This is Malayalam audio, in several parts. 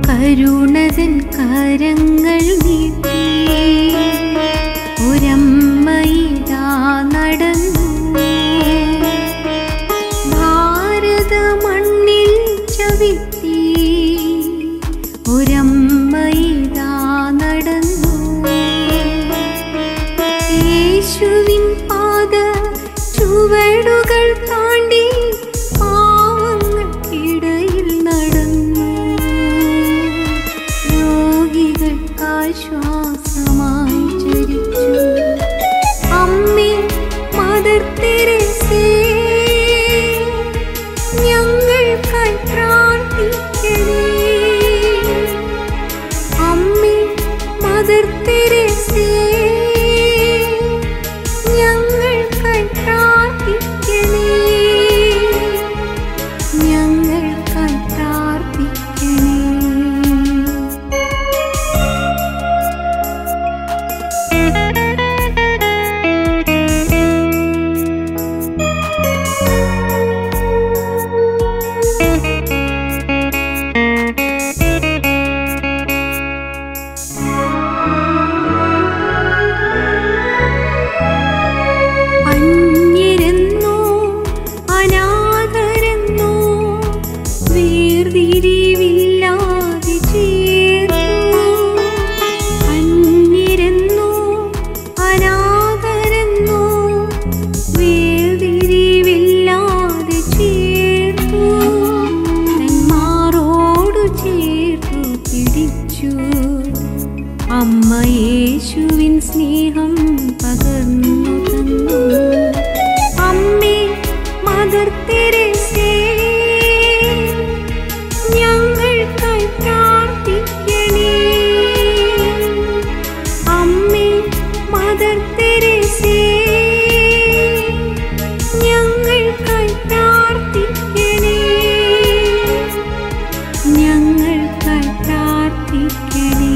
കരുണതൻ കരങ്ങൾ നീട്ടി ഒരമ്മയിതാ നടന്നു ഭാരത മണ്ണിൽ ചവിട്ടി ഒരമ്മയിതാ നടന്നു യേശുവിൻ പാത ചുവടുകൾ താണ്ടി പാവങ്ങൾക്കിടയിൽ നടന്നു രോഗികൾക്ക് ആശ്വാസമായി ചരിച്ചു അമ്മേ മദർ തെരേസേ ഞങ്ങൾക്കായി പ്രാർത്ഥിക്കണേ അമ്മേ മദർ തെരേസേ ഞങ്ങൾക്കായി പ്രാർത്ഥിക്കണേ ഞങ്ങൾക്കായി പ്രാർത്ഥിക്കണേ അന്യരെന്നോ അനാഥരെന്നോ വേർതിരിവില്ലാതെ ചേർത്തു അന്യരെന്നോ അനാഥരെന്നോ വേർതിരിവില്ലാതെ ചേർത്തു തന്മാറോടു ചേർത്തു പിടിച്ചു അമ്മ യേശുവിൻ സ്നേഹം പകർന്നു തന്നു അമ്മേ മദർ തെരേസേ ഞങ്ങൾക്കായി പ്രാർത്ഥിക്കണേ അമ്മേ മദർ തെരേസേ ഞങ്ങൾക്കായി പ്രാർത്ഥിക്കണേ ഞങ്ങൾക്കായി പ്രാർത്ഥിക്കണേ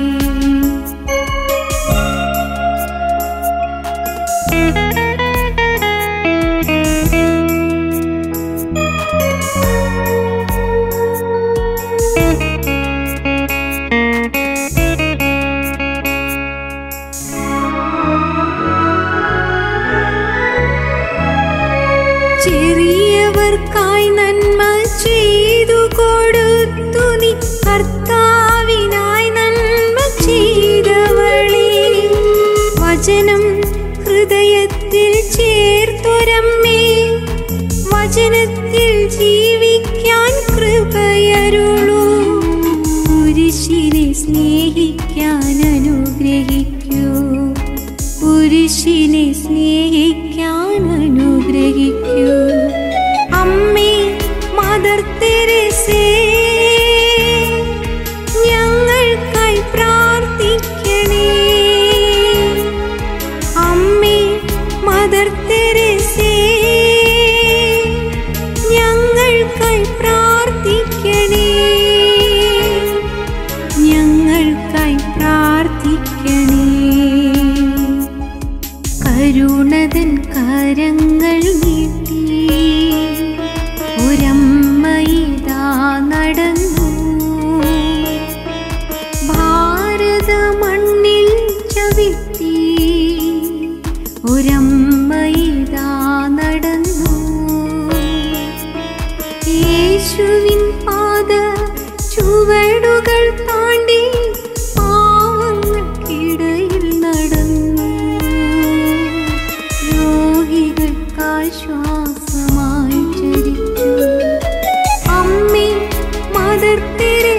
ചെറിയവർക്കായി നന്മ ചെയ്തു കൊടുത്തു നീ കർത്താവിനായി നന്മ ചെയ്തവളേ വചനം ഹൃദയത്തിൽ ചേർത്തൊരമ്മേ വചനത്തിൽ ജീവിക്കാൻ കൃപയരുളൂ കുരിശിനെ സ്നേഹിക്കാൻ അനുഗ്രഹിക്കൂ കുരിശിനെ സ്നേഹിക്കാൻ അനുഗ്രഹിക്കൂ അമ്മേ മദർ തെരേസേ ഞങ്ങൾക്കായി പ്രാർത്ഥിക്കണേ അമ്മേ മദർ തെരേസേ ഞങ്ങൾക്കായി പ്രാർത്ഥിക്കണേ ഞങ്ങൾക്കായി പ്രാർത്ഥിക്കണേ കരുണതൻ കരങ്ങൾ നീട്ടി ഒരമ്മയിതാ നടന്നു ഭാരത മണ്ണിൽ ചവിട്ടി ഒരമ്മയിതാ നടന്നു യേശുവിൻ പാത ചുവടുകൾ താണ്ടി പാവങ്ങൾക്കിടയിൽ നടന്നു രോഗികൾക്ക് ആശ്വാസമായി ചരിച്ചു അമ്മേ മദർ തെരേസേ